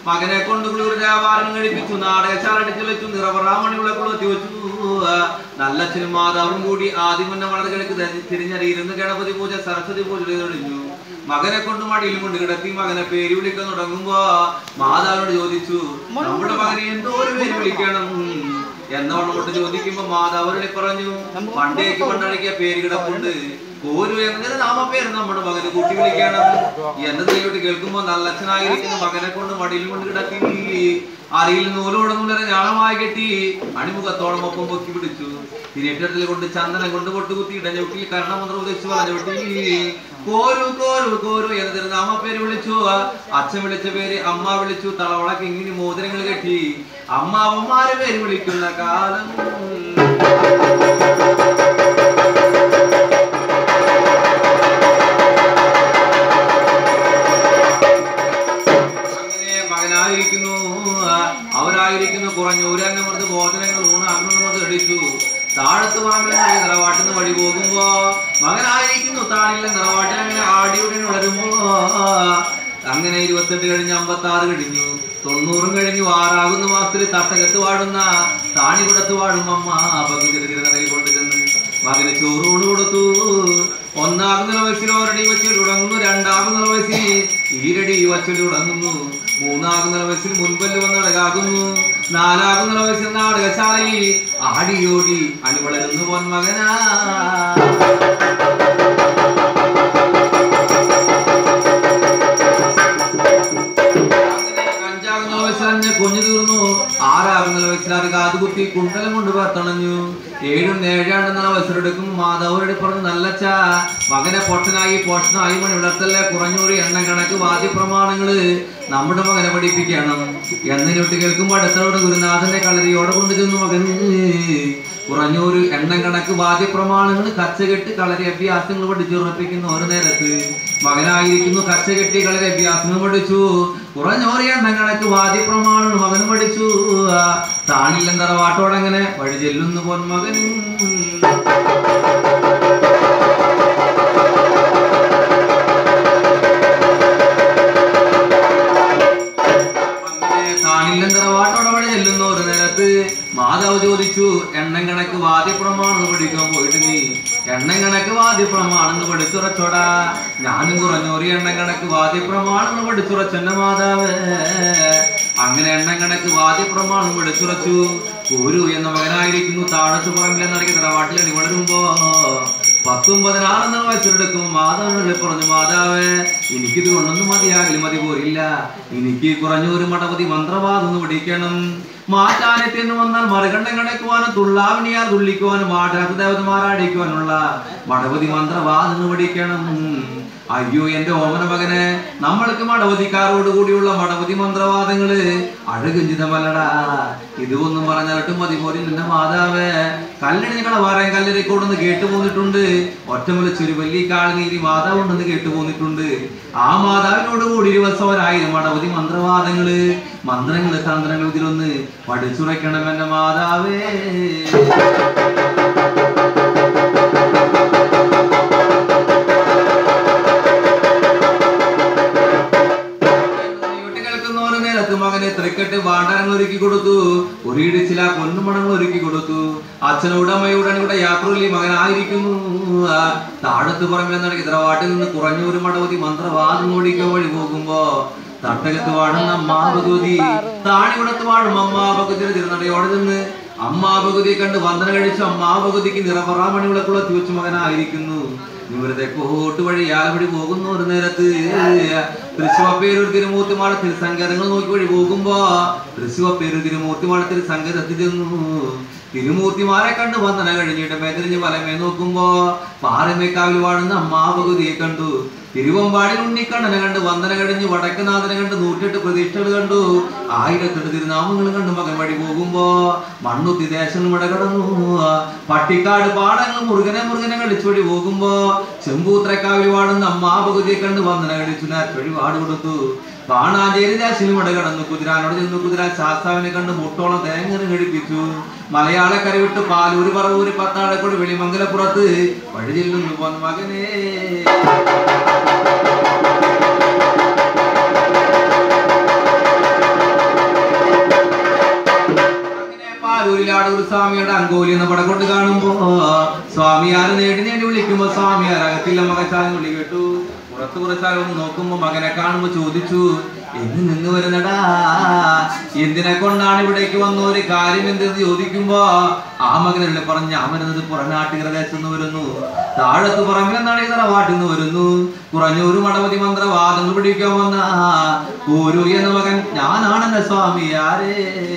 മകനെ കൊണ്ട് കുളിർ വ്യാപാരം കഴിപ്പിച്ചു നാടകശാലടിച്ചു വെച്ചു നിറവറാമണികളെ കൊളുത്തി വെച്ചു നല്ലച്ഛനും മാതാവും കൂടി ആദ്യം മുന്നേ വളരെ കിഴക്ക് തിരിഞ്ഞറിയിരുന്ന് ഗണപതി പൂജ സരസ്വതി പൂജ ചെയ്തൊഴിഞ്ഞു മകനെ കൊണ്ട് മടിയിൽ കൊണ്ട് കിടത്തി മകനെ പേര് വിളിക്കാൻ തുടങ്ങുമ്പോ മാതാവിനോട് ചോദിച്ചു നമ്മുടെ മകനെ എന്തോ ഒരു പേര് വിളിക്കണം എന്നവണ്ണം കൊണ്ട് ചോദിക്കുമ്പോ മാതാവരുടെ പറഞ്ഞു പണ്ടേക്ക് പണ്ടടിക്കിയ പേര് കിടപ്പുണ്ട് ഒരു എങ്ങനെ നാമപ്പേര് നമ്മുടെ മകന് കൂട്ടി വിളിക്കണം എന്നത് ദൈവട്ട് കേൾക്കുമ്പോ നല്ലച്ഛനായിരിക്കുന്ന മകനെ കൊണ്ട് മടിയിൽ കൊണ്ട് കിടത്തി അറിയിൽ നൂലോടെ നൂലരെ ഞാണമായി കെട്ടി അണിമുഖത്തോളം ഒപ്പം പൊക്കി പിടിച്ചു തിരേറ്റത്തിൽ കൊണ്ട് ചന്ദനം കൊണ്ട് പൊട്ടുകുത്തി ഇടഞ്ഞൊട്ടിൽ കർണമന്ത്രം ഉദ്ദേശിച്ചു പറഞ്ഞൊട്ടി കോരു കോരു കോരു എന്നതിന് നാമപ്പേര് വിളിച്ചു അച്ഛൻ വിളിച്ച പേര് അമ്മ വിളിച്ചു തളവളക്ക് ഇങ്ങനെ മോതിരങ്ങൾ കെട്ടി അമ്മാവന്മാരെ പേര് വിളിക്കുന്ന കാലം അങ്ങനെ മകനായിരിക്കുന്നു അവരായിരിക്കുന്നു കുറഞ്ഞ ഊരാന്നമർത്ത് ഭോജനങ്ങൾ ഊണ് അന്നമർത്ത് അടിച്ചു താഴത്ത് പറമ്പിൽ നിറവാട്ടിന്ന് വഴി പോകുമ്പോ മകനായിരിക്കുന്നു താണില്ല നിറവാട്ടിൽ അങ്ങനെ ആടിയുടെ വളരുമ്പോ അങ്ങനെ ഇരുപത്തെട്ട് കഴിഞ്ഞ് അമ്പത്തി ആറ് കഴിഞ്ഞു തൊണ്ണൂറും കഴിഞ്ഞു ആറാകുന്ന മാസത്തിൽ തട്ടകത്ത് വാഴുന്ന താണികുടത്ത് വാഴും അമ്മ പകുതി തിരുനടയിൽ കൊണ്ടുചെന്ന് മകന് ചോറൂണ് കൊടുത്തു ഒന്നാകുന്ന വയസ്സിൽ ഒരടി വച്ചിൽ തുടങ്ങുന്നു രണ്ടാകുന്ന വയസ്സിൽ ഈരടി വച്ചിൽ തുടങ്ങുന്നു മൂന്നാകുന്ന വയസ്സിൽ മുൻപല്ല് വന്ന് അടകാകുന്നു നാലാകുന്ന വയസ്സിൽ നാടകശാലയിൽ ആടിയോടി അണിവളരുന്നു പൊൻ മകനാ അഞ്ചാകുന്ന വയസ്സിലഞ്ഞ് കൊഞ്ഞു തീർന്നു ആറാകുന്ന വയസ്സിൽ അത് കാതുകുത്തി കുണ്ടലം കൊണ്ട് പത്തണഞ്ഞു ഏഴും ഏഴാണ്ടെന്ന വയസ്സിലെടുക്കും മാതാവരുടെ പറഞ്ഞു നല്ലച്ച മകനെ പൊട്ടനായി പോഷനായി മണി വിളർത്തല്ലേ കുറഞ്ഞൂറി എണ്ണം കണക്ക് വാദ്യപ്രമാണങ്ങള് നമ്മുടെ മകനെ പഠിപ്പിക്കണം എന്നിട്ട് കേൾക്കുമ്പോൾ അടുത്തോട് ഗുരുനാഥന്റെ കളരിയോടെ കൊണ്ടുചെന്നു മകൻ കുറഞ്ഞൂര് എണ്ണം കണക്ക് വാദ്യപ്രമാണങ്ങൾ കച്ചകെട്ട് കളരി അഭ്യാസങ്ങൾ പഠിച്ചുറപ്പിക്കുന്ന ഒരു നേരത്ത് മകനായിരിക്കുന്നു കച്ചകെട്ടി കളരി അഭ്യാസങ്ങൾ പഠിച്ചു കുറഞ്ഞോറ് എണ്ണം കണക്ക് വാദ്യപ്രമാണങ്ങൾ മകൻ പഠിച്ചു താണില്ലം തറവാട്ടോടങ്ങനെ വഴി ചെല്ലുന്നു പൊന്മകൻ അങ്ങനെ താനില്ലം തറവാട്ടോടെ വഴി ചെല്ലുന്ന ഒരു നേരത്ത് മാതാവ് ചോദിച്ചു എണ്ണം കണക്ക് വാദ്യപ്രമാണം പഠിക്കാൻ പോയിട്ട് നീ എണ്ണം കണക്ക് വാദ്യപ്രമാണെന്ന് പഠിച്ചുറച്ചോടാ ഞാനും കുറഞ്ഞോറി എണ്ണം കണക്ക് വാദ്യപ്രമാണെന്ന് പഠിച്ചുറച്ചെന്നെ മാതാവ് അങ്ങനെ എണ്ണം കണക്ക് വാദ്യപ്രമാണം പഠിച്ചുറച്ചു ഒരു എന്ന മകനായിരിക്കുന്നു താഴത്ത് പറമ്പിലെ നടക്കി തറവാട്ടിൽ അടി വളരുമ്പോ പത്തും പതിനാറെന്ന വയസ്സെടുക്കും മാതാവിനോട് പറഞ്ഞു മാതാവേ എനിക്കിത് കൊണ്ടൊന്നും മതിയാകില്ല മതി പോരില്ല എനിക്ക് കുറഞ്ഞൊരു മടപതി മന്ത്രവാദം പഠിക്കണം മാറ്റാനെത്തിന്ന് വന്നാൽ മറുകണ്ഠം കിടക്കുവാനും തുള്ളാവിനിയാർ തുള്ളിക്കുവാനും മാറ്റാത്ത ദേവതമാരാടിക്കുവാനുള്ള മടപതി മന്ത്രവാദം പഠിക്കണം അയ്യോ എന്റെ ഓമന മകനെ നമ്മൾക്ക് മടവതിക്കാരോട് കൂടിയുള്ള മടവതി മന്ത്രവാദങ്ങള് അഴകുഞ്ചിതമല്ലടാ ഇതൊന്നും പറഞ്ഞിട്ടും മതി പോരിൽ നിന്റെ മാതാവേ കല്ലടിഞ്ഞ കളവാറേ കല്ലരിക്കോടെന്ന് കേട്ടു പോന്നിട്ടുണ്ട് ഒറ്റമുലച്ചൊരു വലിയ കാളിനീരി മാതാവ് ഉണ്ടെന്ന് കേട്ടു പോന്നിട്ടുണ്ട് ആ മാതാവിനോട് കൂടി ദിവസം ഒരായിരം മടവതി മന്ത്രവാദങ്ങള് മന്ത്രങ്ങള് തന്ത്രങ്ങൾ ഇതിലൊന്ന് പഠിച്ചുറയ്ക്കണം എന്റെ മാതാവേ കേൾക്കുന്നവന് നേരത്ത് മകനെ തൃക്കെട്ട് ഭാണ്ഡാരങ്ങൾ ഒരുക്കി കൊടുത്തു ഒരിടിച്ചില പൊന്നുമണങ്ങൾ ഒരുക്കി കൊടുത്തു അച്ഛനോട് അമ്മയോടാണ് ഇവിടെ യാത്രയിൽ മകനായിരിക്കുന്നു ആ, താഴത്ത് പറമ്പിൽ നടക്കി തറവാട്ടിൽ നിന്ന് കുറഞ്ഞൊരു മടവതി മന്ത്രവാദം ഓടിക്കാൻ വഴി പോകുമ്പോ തട്ടകത്ത് വാഴുന്ന അമ്മാ ഭഗവതി താണികുടത്ത് വാഴും അമ്മാ ഭഗവതി തിരുനടയോടെ നിന്ന് അമ്മാ ഭഗവതിയെ കണ്ട് വന്ദന കഴിച്ചു അമ്മാ ഭഗവതിക്ക് നിറപറാമണി വിളക്കുളത്തി വെച്ച് മകനായിരിക്കുന്നു ഇവരുടെ കോട്ട് വഴി ആലവഴി പോകുന്ന ഒരു നേരത്ത് തൃശ്ശൂപ്പേരൂർ തിരുമൂർത്തിമാട തിരുസങ്കേതങ്ങൾ നോക്കി വഴി പോകുമ്പോ തൃശ്ശൂപ്പേരൂർ തിരുമൂർത്തിമാട തിരുസങ്കേതത്തിൽ ചെന്നു തിരുമൂർത്തിമാരെ കണ്ട് വന്ദന കഴിഞ്ഞിട്ട് മേതിരിഞ്ഞ് വലമേ നോക്കുമ്പോ പാറമേക്കാവിൽ വാഴുന്ന അമ്മാ ഭഗവതിയെ കണ്ടു തിരുവമ്പാടിൽ ഉണ്ണിക്കണ്ണനെ കണ്ട് വന്ദന കഴിഞ്ഞ് വടക്കനാഥനെ കണ്ട് നൂറ്റെട്ട് പ്രതീക്ഷകൾ കണ്ടു ആയിരത്തെട്ട് തിരുനാമങ്ങൾ കണ്ട് മകൻ വഴി പോകുമ്പോ മണ്ണുത്തി ദേശങ്ങൾ മടകടന്നു പട്ടിക്കാട് പാടങ്ങൾ മുറുകനെ മുറുകനെ കളിച്ചു വഴി പോകുമ്പോ ചെമ്പൂത്രക്കാവിൽ വാടുന്ന അമ്മാ ഭഗവതിയെ കണ്ട് വന്ദന കഴിച്ചു വഴി പാട് കൊടുത്തു കാണാഞ്ചേരി ദേശിലും കടന്നു കുതിരാനോട് ചെന്നു കുതിരാൻ ശാസ്താവിനെ കണ്ട് മുട്ടോളം തേങ്ങനെ കഴിപ്പിച്ചു മലയാളക്കര വിട്ട് പാലൂര് പറവൂര് പത്താഴക്കോട് വെളിമംഗലപ്പുറത്ത് വഴി ചെല്ലുന്നു പോന്ന മകനേ സ്വാമിയുടെ അങ്കോലി എന്ന പടം കൊണ്ട് കാണുമ്പോ സ്വാമിയാരെ നേടി നേടി വിളിക്കുമ്പോ സ്വാമിയാർ അകത്തില്ല മകച്ചാലും വിളി കേട്ടു പുറത്ത് കുറച്ചാലും നോക്കുമ്പോ മകനെ കാണുമ്പോ ചോദിച്ചു എന്ന് നിന്ന് വരുന്നടാ എന്തിനെ കൊണ്ടാണ് ഇവിടേക്ക് വന്ന ഒരു കാര്യം എന്തെന്ന് ചോദിക്കുമ്പോ ആ മകനല്ലേ പറഞ്ഞ ഞാൻ വരുന്നത് പുറനാട്ടി പ്രദേശത്ത് നിന്ന് വരുന്നു താഴത്ത് പറമ്പിലെന്നാണ് ഈ തറവാട്ടിൽ നിന്ന് വരുന്നു കുറഞ്ഞൊരു മടവതി മന്ത്രവാദങ്ങൾ പിടിക്കാൻ വന്ന ഒരു എന്ന മകൻ ഞാനാണെന്റെ സ്വാമി ആരേ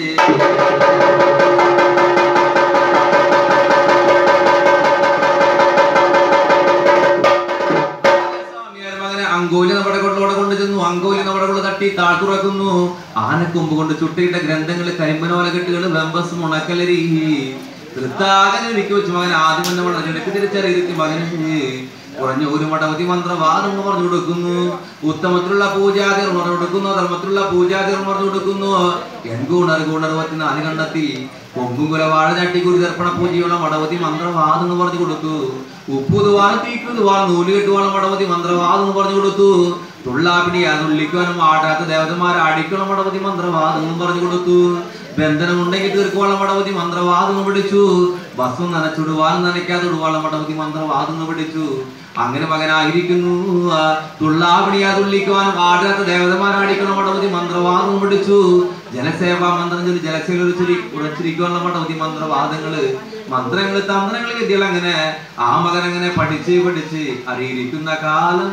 സ്വാമിയാർ മകനെ അങ്കോലി നമ്മുടെ കൊള്ളോടെ കൊണ്ട് ചെന്നു അങ്കോലി നമ്മുടെ കൊള്ള തട്ടി താഴ്ത്തുറക്കുന്നു ആനക്കൊമ്പ് കൊണ്ട് ചുട്ടിയിട്ട ഗ്രന്ഥങ്ങള് കരിമ്പനോല കെട്ടുകള് വെമ്പസ് മുണക്കലരി തൃത്താകനെ ഒരുക്കി വെച്ച് മകൻ ആദ്യം തന്നെ വളരെ ഇടയ്ക്ക് തിരിച്ചറിയിരുത്തി മകന് കുറഞ്ഞ ഒരു മടവതി മന്ത്രവാദം എന്ന് പറഞ്ഞു കൊടുക്കുന്നു ഉത്തമത്തിലുള്ള പൂജാതിർ പറഞ്ഞു കൊടുക്കുന്നു ധർമ്മത്തിലുള്ള പൂജാതിർ പറഞ്ഞു കൊടുക്കുന്നു എൺകൂണർ ഗുണർവത്തി നാല് കണ്ടെത്തി കൊമ്പുകുല വാഴ ചട്ടി കുരു ദർപ്പണ പൂജയുള്ള മടവതി മന്ത്രവാദം എന്ന് പറഞ്ഞു കൊടുത്തു ഉപ്പുതുവാൾ തീക്കുതുവാൾ നൂല് കെട്ടുവാൾ മടവതി മന്ത്രവാദം എന്ന് പറഞ്ഞു കൊടുത്തു തുള്ളാപിടി അതുള്ളിക്കുവാനും ആടാത്ത ദേവതമാരെ അടിക്കണം മടവതി മന്ത്രവാദം എന്നും പറഞ്ഞു കൊടുത്തു ബന്ധനമുണ്ടെങ്കിൽ തീർക്കുവാളം മടവതി മന്ത്രവാദം പിടിച്ചു വസ്ത്രം നനച്ചുടുവാൻ നനയ്ക്കാതെ ഉടുവാളം മടവതി മന്ത്രവാദം പിടിച്ചു അങ്ങനെ മകനായിരിക്കുന്നു തുള്ളാപിടി അതുള്ളിക്കുവാനും ആടാത്ത ദേവതമാരെ അടിക്കണം മടവതി മന്ത്രവാദം പിടിച്ചു ജനസേവാ മന്ത്രം ചൊല്ലി ജലസേന ഉറച്ചിരി ഉറച്ചിരിക്കുവാനുള്ള മടവതി മന്ത്രവാദങ്ങള് മന്ത്രങ്ങള് തന്ത്രങ്ങള് വിദ്യകൾ അങ്ങനെ ആ മകൻ അങ്ങനെ പഠിച്ച് പഠിച്ച് അറിയിരിക്കുന്ന കാലം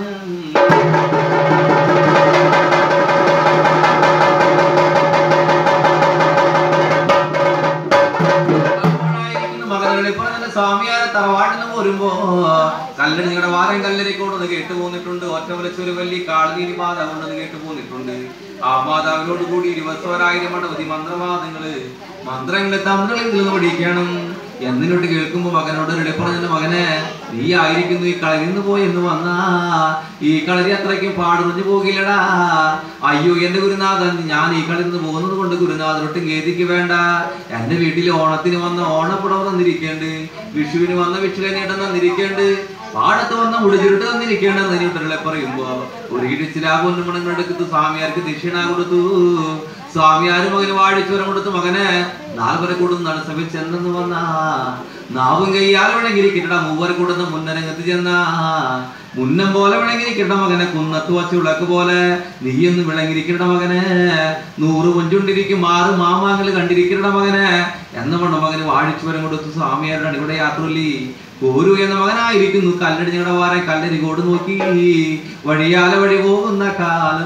അപ്പോഴായിരിക്കുന്നു മകനുകളെ പറഞ്ഞ സ്വാമിയാരെ തറവാട്ടിൽ നിന്ന് പോരുമ്പോ കല്ലടി നിങ്ങളുടെ വാരം കല്ലരിക്കോടൊന്ന് കേട്ടു പോന്നിട്ടുണ്ട് ഒറ്റ വിളിച്ചൊരു വലിയ കാളനീരി മാതാവ് ഉണ്ടെന്ന് കേട്ടു പോന്നിട്ടുണ്ട് ആ മാതാവിനോട് കൂടി ഇരുപത്തോരായിരം അടവധി മന്ത്രവാദങ്ങള് മന്ത്രങ്ങളെ തന്ത്രങ്ങളിൽ നിന്ന് പഠിക്കണം എന്നിനോട് കേൾക്കുമ്പോ മകനോട് ഇടയിൽ പറഞ്ഞ മകനെ നീ ആയിരിക്കുന്നു ഈ കളരിൽ നിന്ന് പോയി എന്ന് വന്നാ ഈ കളരി അത്രയ്ക്കും പാടുറിഞ്ഞു പോകില്ലടാ അയ്യോ എന്റെ ഗുരുനാഥൻ ഞാൻ ഈ കളരിൽ നിന്ന് പോകുന്നത് കൊണ്ട് ഗുരുനാഥനൊട്ടും ഖേദിക്ക് വേണ്ട എന്റെ വീട്ടിൽ ഓണത്തിന് വന്ന ഓണപ്പുടവ് തന്നിരിക്കേണ്ട വിഷുവിന് വന്ന വിഷുവിനീട്ടം തന്നിരിക്കേണ്ട പാടത്ത് വന്ന മുടിചുരുട്ട് തന്നിരിക്കേണ്ടെന്ന് നീട്ടകളെ പറയുമ്പോ ഒരു ഇടിച്ചിലാകൊന്നും മണങ്ങളെടുത്ത് സ്വാമിയാർക്ക് ദക്ഷിണ കൊടുത്തു സ്വാമിയാര് മകന് വാഴിച്ചുവരം കൊടുത്തു മകനെ നാൽവരെ കൂടുന്ന സഭയിൽ ചെന്നെന്ന് വന്ന നാവും കയ്യാൽ വിളങ്ങിയിരിക്കട്ട മൂവരെ കൂടുന്ന മുന്നരങ്ങത്ത് ചെന്ന മുന്നം പോലെ വിളങ്ങിയിരിക്കട്ട മകനെ കുന്നത്ത് വച്ച് വിളക്ക് പോലെ നീയൊന്ന് വിളങ്ങിയിരിക്കട്ട മകനെ നൂറ് കൊഞ്ചുണ്ടിരിക്കും ആറ് മാമാങ്ങള് കണ്ടിരിക്കട്ട മകനെ എന്ന മണ്ണ മകന് വാഴിച്ചുവരം കൊടുത്തു സ്വാമിയാരുടെ അണിയുടെ യാത്രല്ലി ഒരു എന്ന മകനായിരിക്കുന്നു കല്ലടി ഞങ്ങളുടെ വാരെ കല്ലരി കോട് നോക്കി വഴിയാല വഴി പോകുന്ന കാലം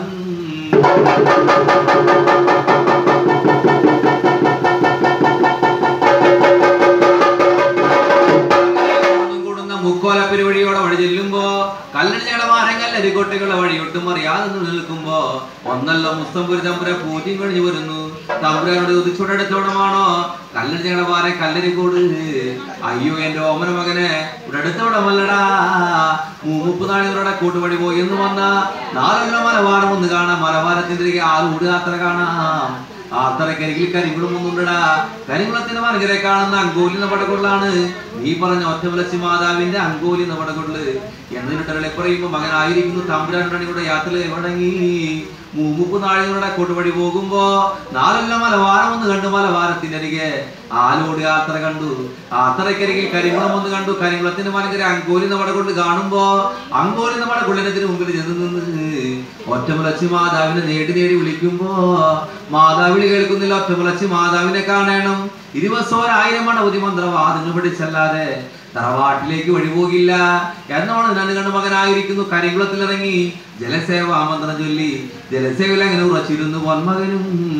കൂടും കൂടുന്ന മുക്കോല പരിപാടിയോടെ വഴി ചെല്ലുമ്പോ കല്ലടിഞ്ഞയുടെ വാരം കല്ലരിക്കോട്ടകളുടെ വഴി ഒട്ടും അറിയാതെ നിന്ന് നിൽക്കുമ്പോ ഒന്നല്ലോ മുസ്തംപുരി തമ്പുര പൂജ്യം കഴിഞ്ഞു വരുന്നു തമ്പുരാനോട് ഉദിച്ചോടടുത്തോടമാണോ കല്ലടിഞ്ഞയുടെ വാരം കല്ലരിക്കോട് അയ്യോ എന്റെ ഓമന മകനെ ഇവിടെ അടുത്തോടമല്ലടാ മുപ്പത് നാളികളുടെ കൂട്ടുപടി പോയി എന്ന് വന്ന നാലല്ലോ മലബാരം ഒന്ന് കാണാം മലബാരത്തിന്റെ ആറ് യാത്ര കാണാം ആർത്തറക്കരികിൽ കരികുളം ഒന്നുണ്ടടാ കരികുളത്തിന്റെ മറുകരെ കാണുന്ന അങ്കോലി എന്ന പടകൊള്ളാണ് നീ പറഞ്ഞ ഒറ്റമലച്ചി മാതാവിന്റെ അങ്കോലി എന്ന പടകൊള്ള് എന്നിട്ടകളെ പറയുമ്പോ മകനായിരിക്കുന്നു തമ്പുരാനുടെ യാത്രയിൽ മടങ്ങി മുപ്പത് നാളുകളുടെ കൊടുപടി പോകുമ്പോ നാലെല്ലാം മലവാരം ഒന്ന് കണ്ടു മലവാരത്തിന്റെ അരികെ ആലോട് യാത്ര കണ്ടു യാത്രക്കരികിൽ കരികുളം ഒന്ന് കണ്ടു കരികുളത്തിന്റെ മലകര അങ്കോലി നമ്മുടെ കൊണ്ട് കാണുമ്പോ അങ്കോലി നമ്മുടെ കുള്ളനത്തിന് മുമ്പിൽ ചെന്ന് നിന്ന് ഒറ്റമുലച്ചി മാതാവിനെ നേടി നേടി വിളിക്കുമ്പോ മാതാവിളി കേൾക്കുന്നില്ല ഒറ്റമുലച്ചി മാതാവിനെ കാണണം ഇരുപസോരായിരം അണവധി മന്ത്രവാദങ്ങൾ പിടിച്ചല്ലാതെ തറവാട്ടിലേക്ക് വഴിപോകില്ല എന്നോണം ഞാൻ കണ്ട മകനായിരിക്കുന്നു കരികുളത്തിൽ ഇറങ്ങി ജലസേവ മന്ത്രം ചൊല്ലി ജലസേവയിൽ അങ്ങനെ ഉറച്ചിരുന്നു പൊന്മകനും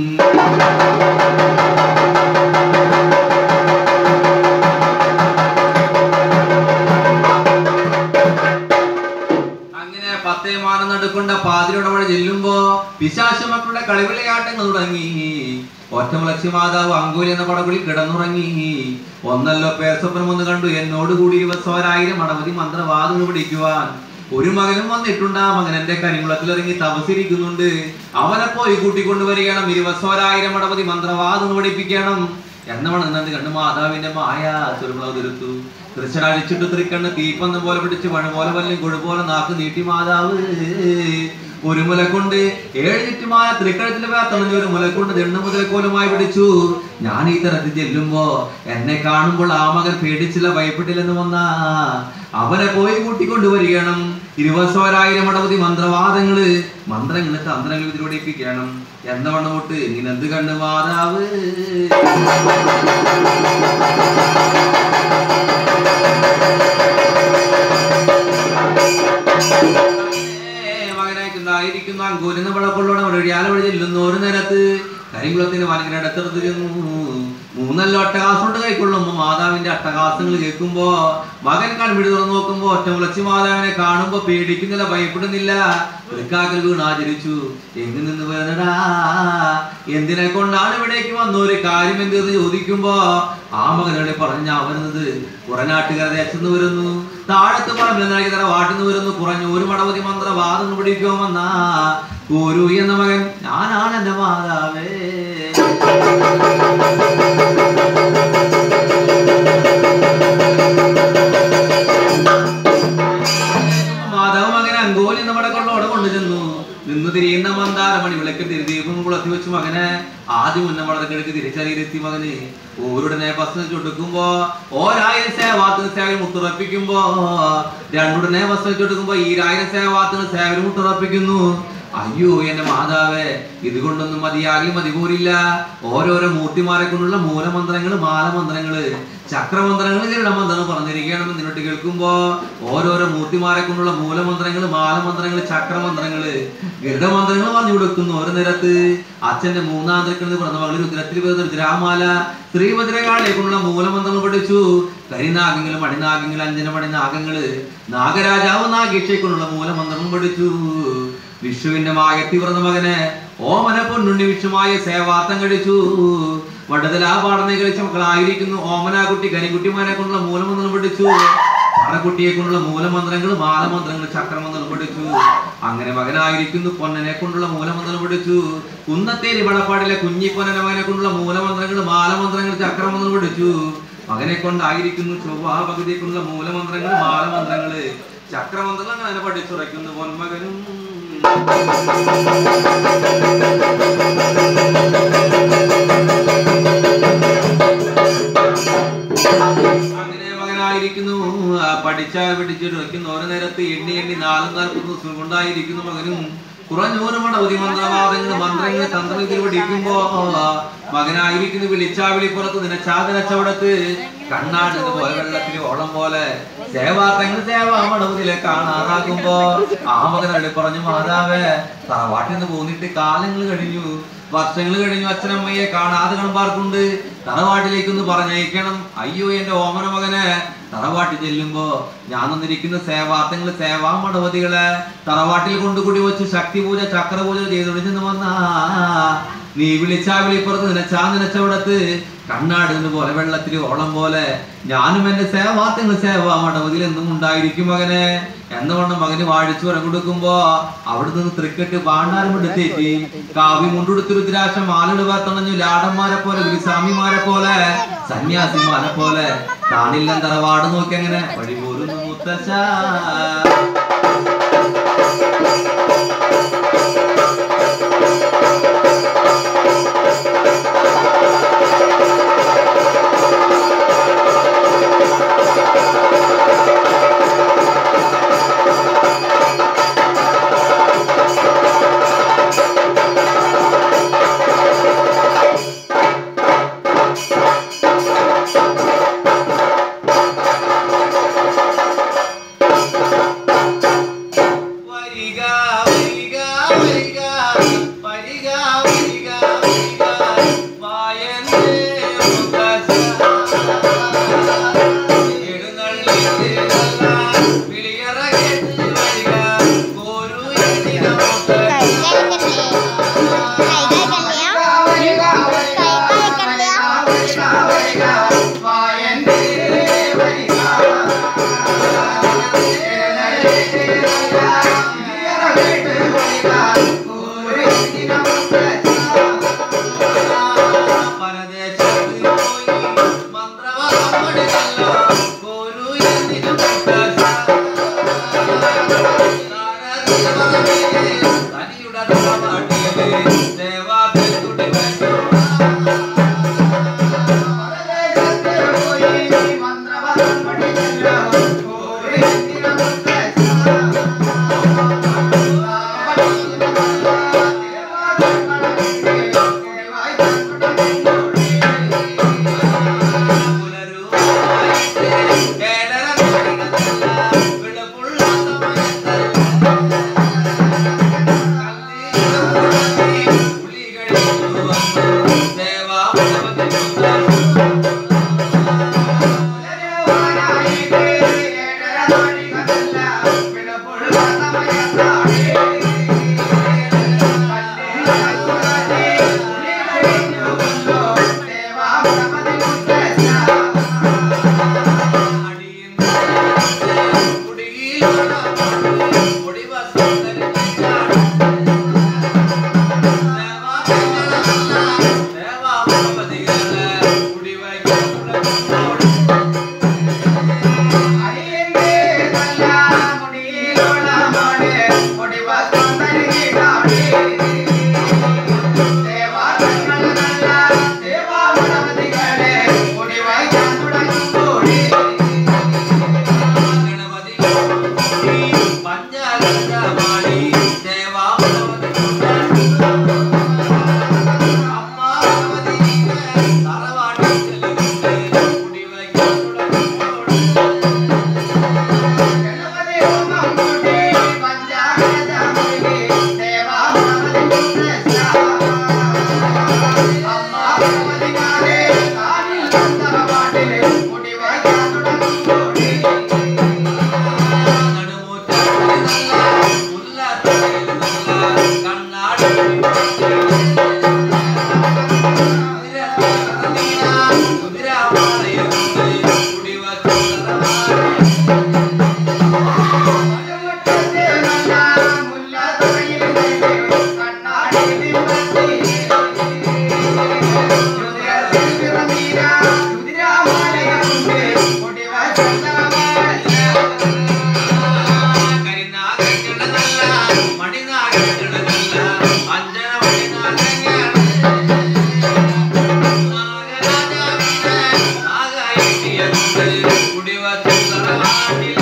അങ്ങനെ പത്തേ മാനം നടുക്കൊണ്ട പാതിരിയുടെ വഴി ചെല്ലുമ്പോ പിശാശ മക്കളുടെ കളിവിളയാട്ടങ്ങൾ തുടങ്ങി ഒറ്റമുളച്ചി മാതാവ് അങ്കൂലി എന്ന പടകുളി കിടന്നുറങ്ങി ഒന്നല്ലോ പേർസ്വപ്നം ഒന്ന് കണ്ടു എന്നോട് കൂടി ഇരുപത്തോരായിരം അണവധി മന്ത്രവാദങ്ങൾ പിടിക്കുവാൻ ഒരു മകനും വന്നിട്ടുണ്ട് ആ മകൻ എന്റെ കരികുളത്തിൽ ഇറങ്ങി തപസിരിക്കുന്നുണ്ട് അവനെ പോയി കൂട്ടിക്കൊണ്ടുവരികണം ഇരുപത്തോരായിരം അണവധി മന്ത്രവാദങ്ങൾ പഠിപ്പിക്കണം എന്നവണ് നന്ദി കണ്ടു മാതാവിന്റെ മായ ചുരുളതിരുത്തു തൃച്ചടടിച്ചിട്ട് തൃക്കണ്ണ് തീപ്പന്ന പോലെ പിടിച്ച് മഴ പോലെ വല്ലും കൊഴു പോലെ നാക്ക് നീട്ടി മാതാവ് ഒരു മുലക്കൊണ്ട് ഏഴ് ചുറ്റുമായ തൃക്കഴത്തിൽ വേർത്തണഞ്ഞ ഒരു മുലക്കൊണ്ട് ദണ്ണു മുതലക്കോലുമായി പിടിച്ചു ഞാൻ ഈ തരത്തിൽ ചെല്ലുമ്പോ എന്നെ കാണുമ്പോൾ ആ മകൻ പേടിച്ചില്ല ഭയപ്പെട്ടില്ലെന്ന് വന്ന അവരെ പോയി കൂട്ടിക്കൊണ്ടുവരികണം ഇരുപത്സോരായിരം അടവധി മന്ത്രവാദങ്ങള് മന്ത്രങ്ങള് തന്ത്രങ്ങൾ ഇതിലൂടെപ്പിക്കണം എന്ന വണ്ണമൊട്ട് ഇങ്ങനെ എന്ത് കണ്ട് മാതാവ് മകനായിട്ടുണ്ടായിരിക്കുന്ന അങ്കൂലിന്ന് പടക്കൊള്ളോടെ വഴിയാല വഴി ചെല്ലുന്നു ഒരു നേരത്ത് കരിങ്കുളത്തിന് വനകിന് അടുത്തടുത്ത് ചെന്നു മൂന്നല്ല അട്ടഹാസമുണ്ട് കൈക്കൊള്ളുമ്പോ മാതാവിന്റെ അട്ടഹാസങ്ങൾ കേൾക്കുമ്പോ മകൻ കൺപിടി തുറന്നു നോക്കുമ്പോ ഒറ്റ മുളച്ചി മാതാവിനെ കാണുമ്പോ പേടിക്കുന്നില്ല ഭയപ്പെടുന്നില്ല തൃക്കാക്കൽ വീണ് ആചരിച്ചു എങ്ങു നിന്ന് വരുന്നടാ എന്തിനെ കൊണ്ടാണ് ഇവിടേക്ക് വന്ന ഒരു കാര്യം എന്തെന്ന് ചോദിക്കുമ്പോ ആ മകനോട് പറഞ്ഞ വരുന്നത് കുറനാട്ടുകാര ദേശത്ത് വരുന്നു താഴത്ത് പറമ്പിൽ നൽകി തറ വാട്ടിന്ന് വരുന്നു കുറഞ്ഞ ഒരു മടവതി മന്ത്രവാദം പിടിക്കുവാൻ വന്ന ഒരു എന്ന മകൻ ഞാനാണ് എന്റെ മാതാവേ മാതാവ് മകനെ അങ്കോലി നമ്മുടെ കൊള്ളോടെ കൊണ്ടുചെന്നു നിന്ന് തിരിയുന്ന മന്ദാരമണി വിളക്ക് തിരുദീപം കുളത്തി വെച്ച് മകനെ ആദ്യം ഉന്ന വളർക്കെടുക്ക് തിരിച്ചറിയിലെത്തി മകന് ഓരുടനെ ബസ് ചൊടുക്കുമ്പോ ഓരായിരം സേവാത്തിന് സേവനം മുത്തുറപ്പിക്കുമ്പോ രണ്ടുടനെ ബസ് വെച്ചെടുക്കുമ്പോ ഈരായിരം സേവാത്തിന് സേവനം മുത്തുറപ്പിക്കുന്നു അയ്യോ എന്റെ മാതാവേ ഇതുകൊണ്ടൊന്നും മതിയാകി മതി പോരില്ല ഓരോരോ മൂർത്തിമാരെ കൊണ്ടുള്ള മൂലമന്ത്രങ്ങള് മാലമന്ത്രങ്ങള് ചക്രമന്ത്രങ്ങള് ഗരുഡമന്ത്രങ്ങൾ പറഞ്ഞിരിക്കണം നിന്നോട്ട് കേൾക്കുമ്പോ ഓരോരോ മൂർത്തിമാരെ കൊണ്ടുള്ള മൂലമന്ത്രങ്ങള് മാലമന്ത്രങ്ങള് ചക്രമന്ത്രങ്ങള് ഗരുഡമന്ത്രങ്ങൾ പറഞ്ഞു കൊടുക്കുന്നു ഒരു നേരത്ത് അച്ഛന്റെ മൂന്നാം തരക്കിൽ പറഞ്ഞ മകളിൽ ഉത്തരത്തിൽ പേർ രുദ്രാമാല ശ്രീഭദ്രകാളെ കൊണ്ടുള്ള മൂലമന്ത്രങ്ങൾ പഠിച്ചു കരിനാഗങ്ങളും മണിനാഗങ്ങളും അഞ്ജന മണിനാഗങ്ങള് നാഗരാജാവ് നാഗേക്ഷയെ കൊണ്ടുള്ള മൂലമന്ത്രങ്ങൾ പഠിച്ചു വിഷുവിന്റെ മായത്തി പറഞ്ഞ മകന് ഓമന പൊന്നുണ്ണി വിഷുമായ സേവാർത്ഥം കഴിച്ചു വടതലാ പാടനെ കളിച്ച മക്കളായിരിക്കുന്നു ഓമനാകുട്ടി കരിക്കുട്ടിമാരെ കൊണ്ടുള്ള മൂലമന്ത്രം പഠിച്ചു പറക്കുട്ടിയെ കൊണ്ടുള്ള മൂലമന്ത്രങ്ങൾ മാലമന്ത്രങ്ങൾ ചക്രമന്ത്രങ്ങൾ പഠിച്ചു അങ്ങനെ മകനായിരിക്കുന്നു പൊന്നനെ കൊണ്ടുള്ള മൂലമന്ത്രങ്ങൾ പഠിച്ചു കുന്നത്തേരി വടപ്പാടിലെ കുഞ്ഞിപ്പൊന്നനെ മകനെ കൊണ്ടുള്ള മൂലമന്ത്രങ്ങൾ മാലമന്ത്രങ്ങൾ ചക്രമന്ത്രങ്ങൾ പഠിച്ചു മകനെ കൊണ്ടായിരിക്കുന്നു ചൊവ്വാ പകുതിയെ കൊണ്ടുള്ള മൂലമന്ത്രങ്ങൾ മാലമന്ത്രങ്ങള് ചക്രമന്ത്രങ്ങൾ അങ്ങനെ പഠിച്ചുറയ്ക്കുന്നു പൊന്മകനും അങ്ങനെ മകനായിരിക്കുന്നു ആ പഠിച്ച പിടിച്ചിട്ട് വയ്ക്കുന്നു ഓരോ നേരത്ത് എണ്ണി എണ്ണി നാലും നാൽപ്പത് ദിവസം കൊണ്ടായിരിക്കുന്നു മകനും കുറഞ്ഞൂറ് മടവധി മന്ത്രവാദങ്ങൾ മന്ത്രങ്ങൾ തന്ത്രത്തിൽ പഠിക്കുമ്പോ മകനായിരിക്കുന്നു വിളിച്ചാ വിളിപ്പുറത്ത് നിനച്ചാ നിനച്ചവിടത്ത് കണ്ണാട് പോലെ വെള്ളത്തിൽ ഓളം പോലെ സേവാർത്ഥങ്ങൾ സേവാ മടവതിലെ കാണാതാകുമ്പോ ആ മകനോട് പറഞ്ഞു മാതാവേ തറവാട്ടിൽ നിന്ന് പോന്നിട്ട് കാലങ്ങൾ കഴിഞ്ഞു വർഷങ്ങൾ കഴിഞ്ഞു അച്ഛനമ്മയെ കാണാതെ കണമ്പാർക്കുണ്ട് തറവാട്ടിലേക്കൊന്ന് പറഞ്ഞയക്കണം അയ്യോ എന്റെ ഓമന മകനെ തറവാട്ടിൽ ചെല്ലുമ്പോ ഞാൻ വന്നിരിക്കുന്ന സേവാർത്ഥങ്ങൾ സേവാ മടവതികളെ തറവാട്ടിൽ കൊണ്ടുകൂടി വെച്ച് ശക്തി പൂജ ചക്രപൂജ ചെയ്തൊടിഞ്ഞെന്ന് വന്നാ നീ വിളിച്ചാ വിളിപ്പുറത്ത് നിനച്ചാ നിനച്ചവിടത്ത് കണ്ണാട് നിന്ന് പോലെ വെള്ളത്തിൽ ഓളം പോലെ ഞാനും എന്റെ സേവാർത്ഥങ്ങൾ സേവാ മടവതിൽ എന്നും ഉണ്ടായിരിക്കും മകനെ എന്നവണ്ണം മകന് വാഴിച്ചു വരം കൊടുക്കുമ്പോ അവിടെ നിന്ന് തൃക്കെട്ട് പാണ്ടാരം എടുത്തേറ്റി കാവ്യം മുണ്ടെടുത്ത് രുദ്രാക്ഷം മാലട് വേർത്തണഞ്ഞു ലാടന്മാരെ പോലെ ഗുരുസ്വാമിമാരെ പോലെ സന്യാസിമാരെ പോലെ താനില്ലം തറവാട് നോക്കി അങ്ങനെ വഴി പോരുന്നു മുത്തശ്ശ കരിനാഗങ്ങളല്ല മണിനാഗങ്ങളല്ല അഞ്ജന മണിനാഗങ്ങളാണ് നാഗരാജാവിനെ നാഗായിട്ടിയുണ്ട് കുടിവച്ചു തറവാട്ടിൽ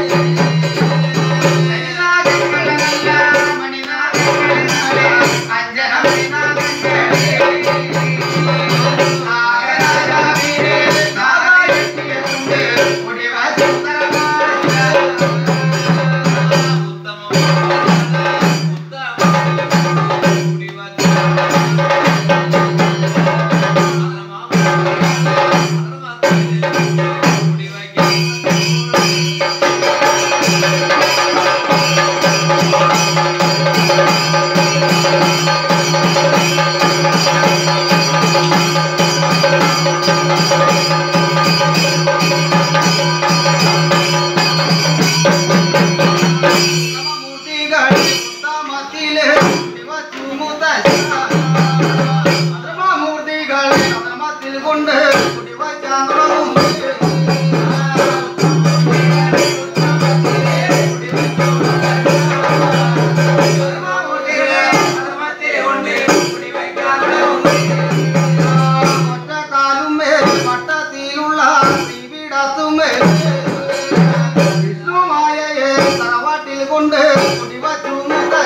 കൊണ്ട് കുടിവയ്ക്കാൻ തുടങ്ങും ഒറ്റക്കാലുമേ പട്ടത്തിലുള്ള വിടത്തുമേ വിഷ്ണുമായയെ തറവാട്ടിൽ കൊണ്ട് കുടിവച്ചു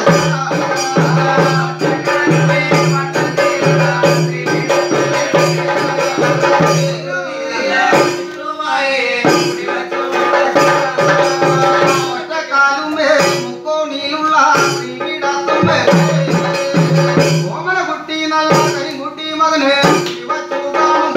ഒറ്റക്കാലുമേ മുക്കോണിയിലുള്ള വിടത്തുമേ ഓമന കുട്ടി നല്ല കരിങ്കുട്ടി മകനെ കുടിവച്ചു കാണും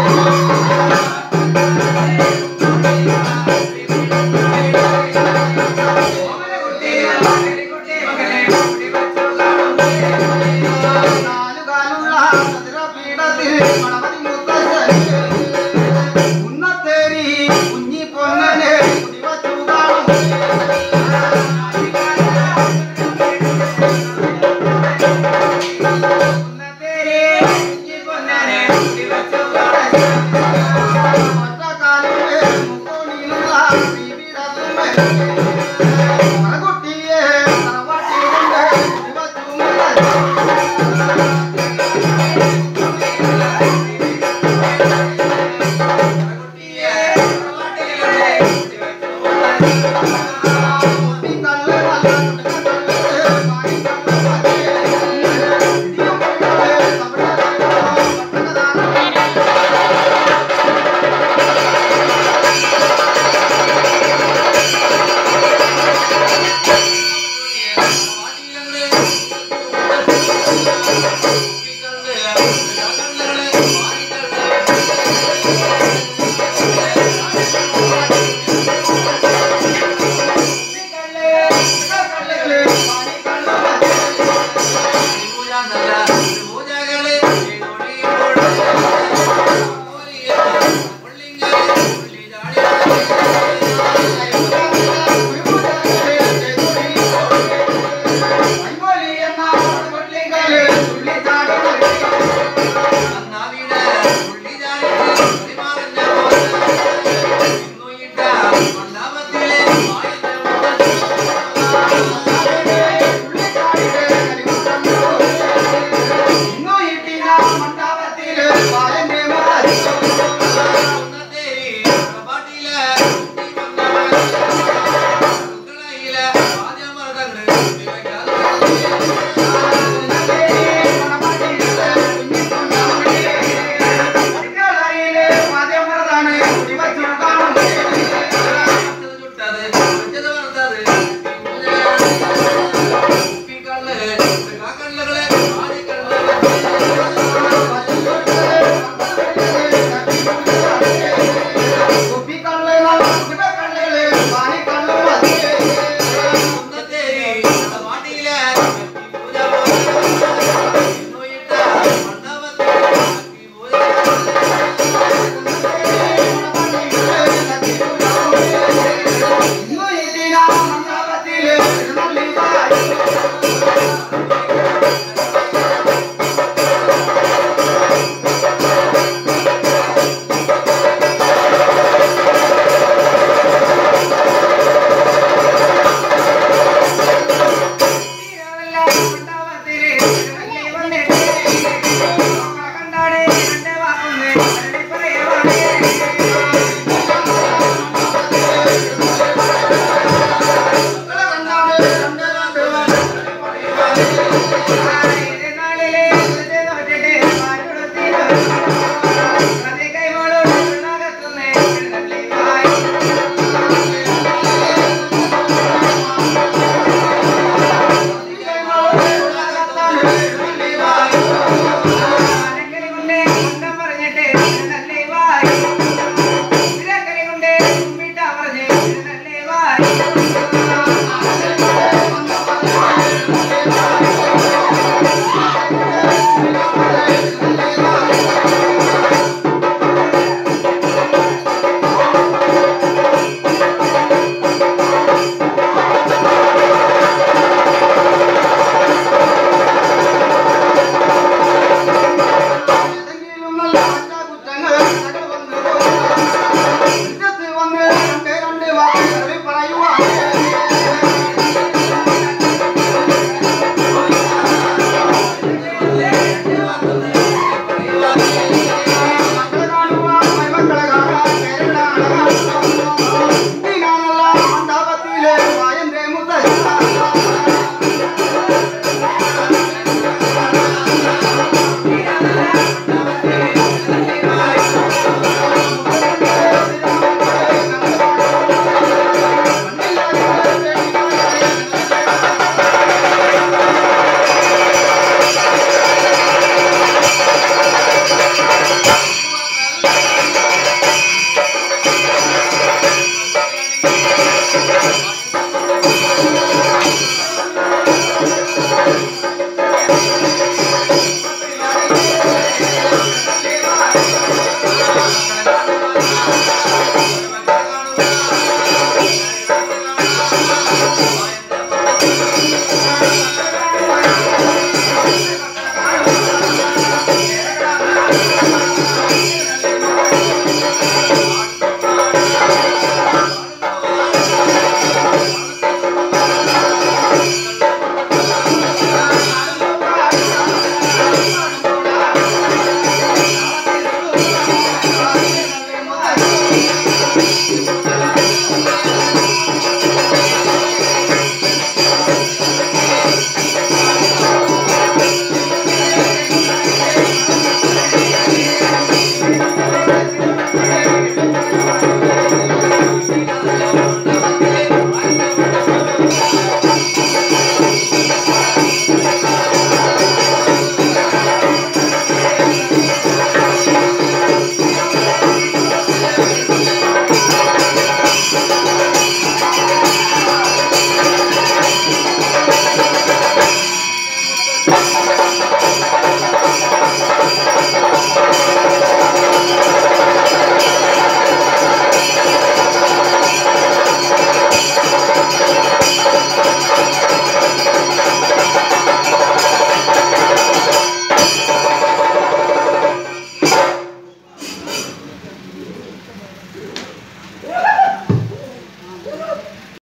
നാലുകാലുള്ള ചതുരപീഠത്തിൽ ഗണപതി മുത്തശ്ശനെ ഉന്നത്തേരി കുഞ്ഞി പൊന്നനെ കുടിവച്ചു കാണും ഒറ്റക്കാലിലെ മുക്കോണിയിലുള്ള ശ്രീപീഠത്തുമേ